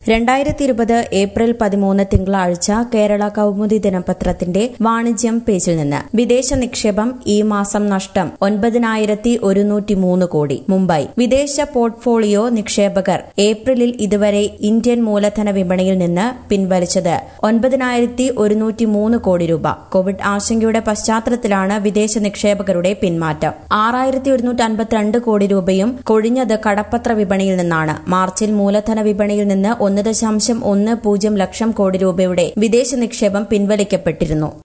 രണ്ടായിരത്തി ഇരുപത് ഏപ്രിൽ പതിമൂന്ന് തിങ്കളാഴ്ച കേരള കൗമുദി ദിനപത്രത്തിന്റെ വാണിജ്യം പേജിൽ നിന്ന് വിദേശ നിക്ഷേപം ഈ മാസം നഷ്ടം ഒൻപതിനായിരത്തി ഒരുന്നൂറ്റി മൂന്ന് കോടി മുംബൈ വിദേശ പോർട്ട്ഫോളിയോ നിക്ഷേപകർ ഏപ്രിലിൽ ഇതുവരെ ഇന്ത്യൻ മൂലധന വിപണിയിൽ നിന്ന് പിൻവലിച്ചത് ഒൻപതിനായിരത്തി ഒരുന്നൂറ്റി മൂന്ന് കോടി രൂപ കോവിഡ് ആശങ്കയുടെ പശ്ചാത്തലത്തിലാണ് വിദേശ നിക്ഷേപകരുടെ പിന്മാറ്റം ആറായിരത്തി ഒരുന്നൂറ്റി അൻപത്തിരണ്ട് കോടി രൂപയും കൊഴിഞ്ഞത് കടപ്പത്ര വിപണിയിൽ നിന്നാണ് മാർച്ചിൽ മൂലധന വിപണിയിൽ നിന്ന് ഒന്ന് ദശാംശം ഒന്ന് പൂജ്യം ലക്ഷം കോടി രൂപയുടെ വിദേശ നിക്ഷേപം പിൻവലിക്കപ്പെട്ടിരുന്നു